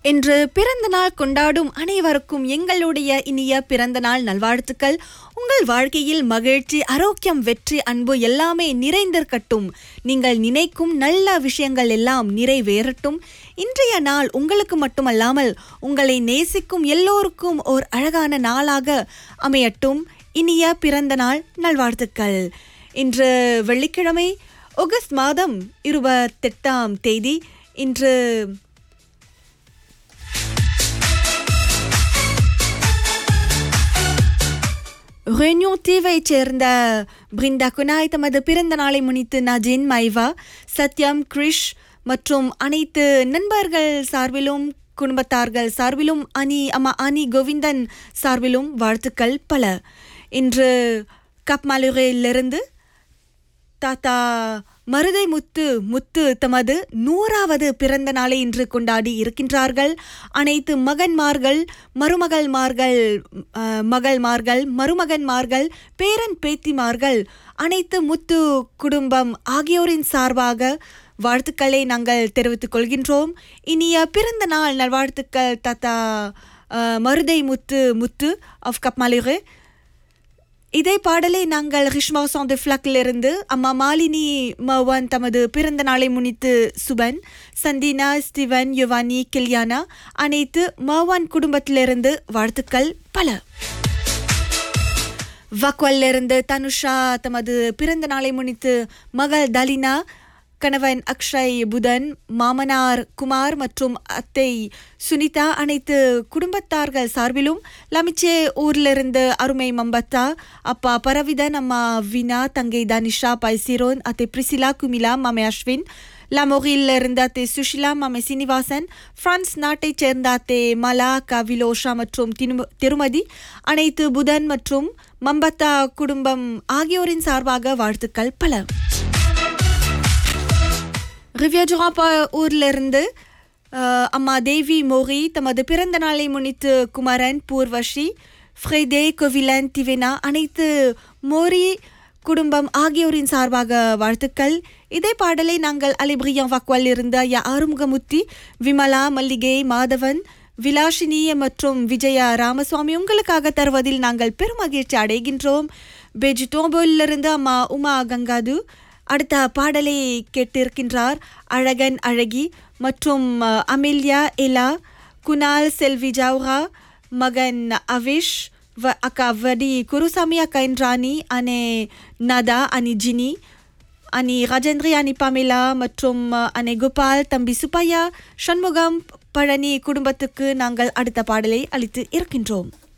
இன்று பிறந்த நாள் கொண்டாடும் அனைவருக்கும் எங்களுடைய இனிய பிறந்த நாள் நல்வாழ்த்துக்கள் உங்கள் வாழ்க்கையில் மகிழ்ச்சி ஆரோக்கியம் வெற்றி அன்பு எல்லாமே நிறைந்திருக்கட்டும் நீங்கள் நினைக்கும் நல்ல விஷயங்கள் எல்லாம் நிறைவேறட்டும் இன்றைய நாள் உங்களுக்கு மட்டுமல்லாமல் உங்களை நேசிக்கும் எல்லோருக்கும் ஓர் அழகான நாளாக அமையட்டும் இனிய பிறந்த நாள் நல்வாழ்த்துக்கள் இன்று வெள்ளிக்கிழமை ஆகஸ்ட் மாதம் இருபத்தெட்டாம் தேதி இன்று ரெனியூ தீவைச் சேர்ந்த பிருந்தா குனாய் தமது பிறந்த நாளை முன்னிட்டு நஜின் மைவா சத்யம் கிரிஷ் மற்றும் அனைத்து நண்பர்கள் சார்பிலும் குடும்பத்தார்கள் சார்பிலும் அனி அம்மா அனி கோவிந்தன் சார்பிலும் வாழ்த்துக்கள் பல இன்று கப்மாலுரையிலிருந்து தாத்தா மருதை முத்து முத்து தமது நூறாவது பிறந்த நாளை இன்று கொண்டாடி இருக்கின்றார்கள் அனைத்து மகன்மார்கள் மருமகள்மார்கள் அஹ், மகள்மார்கள் மருமகன்மார்கள் பேரன் பேத்திமார்கள் அனைத்து முத்து குடும்பம் ஆகியோரின் சார்பாக வாழ்த்துக்களை நாங்கள் தெரிவித்துக் கொள்கின்றோம் இனிய பிறந்த நாள் நல்வாழ்த்துக்கள் தாத்தா அஹ், மருதை முத்து முத்து ஆஃப் கப்மாலிரே இதே பாடலை நாங்கள் ரிஷ்மா சாந்த் ஃப்ளக்கிலிருந்து அம்மா மாலினி மவன் தமது பிறந்த நாளை முன்னிட்டு சுபன் சந்தீனா ஸ்டிவன் யுவானி கில்யானா அனைத்து மவான் குடும்பத்திலிருந்து வாழ்த்துக்கள் பல வக்வல்லிருந்து தனுஷா தமது பிறந்த நாளை முன்னிட்டு மகள் தலினா கணவன் அக்ஷய் புதன் மாமனார் குமார் மற்றும் அத்தை சுனிதா அனைத்து குடும்பத்தார்கள் சார்பிலும் லமிச்சே ஊர்லிருந்து அருமை மம்பத்தா அப்பா பரவிதன் அம்மா வினா தங்கை தனிஷா பைசிரோன் அத்தை பிரிசிலா குமிலா மாமே அஸ்வின் லமோரியில் இருந்த அத்தை சுஷிலா மாமே சீனிவாசன் பிரான்ஸ் நாட்டைச் சேர்ந்த அத்தை மலா கவிலோஷா மற்றும் தினு- திருமதி அனைத்து புதன் மற்றும் மம்பத்தா குடும்பம் ஆகியோரின் சார்பாக வாழ்த்துக்கள் பல ரிவ்யாஜுராப்பா ஊர்லிருந்து அஹ், அம்மா தேவி மோரி தமது பிறந்த நாளை முன்னிட்டு குமரன் பூர்வஷி ஃப்ரைடே கோவிலன் திவேனா அனைத்து மோரி குடும்பம் ஆகியோரின் சார்பாக வாழ்த்துக்கள் இதே பாடலை நாங்கள் அலிபிரியம் வாக்வால் இருந்த யா ஆறுமுகமுத்தி விமலா மல்லிகை மாதவன் விலாஷினி மற்றும் விஜயா ராமசுவாமி உங்களுக்காக தருவதில் நாங்கள் பெரும் மகிழ்ச்சி அடைகின்றோம் பெஜிட்டோபோலிருந்து அம்மா உமா கங்காது அடுத்த பாடலை கேட்டிருக்கின்றார் அழகன் அழகி மற்றும் அஹ், அமில்யா எலா குணால் செல்வி ஜவுரா மகன் அவிஷ் வ அக்கா வடி குருசாமி அக்கா ராணி அனே நதா அனி ஜினி அனி ராஜேந்திரி அனி பமிலா மற்றும் அஹ், அனே கோபால் தம்பி சுப்பையா சண்முகம் பழனி குடும்பத்துக்கு நாங்கள் அடுத்த பாடலை அளித்து இருக்கின்றோம்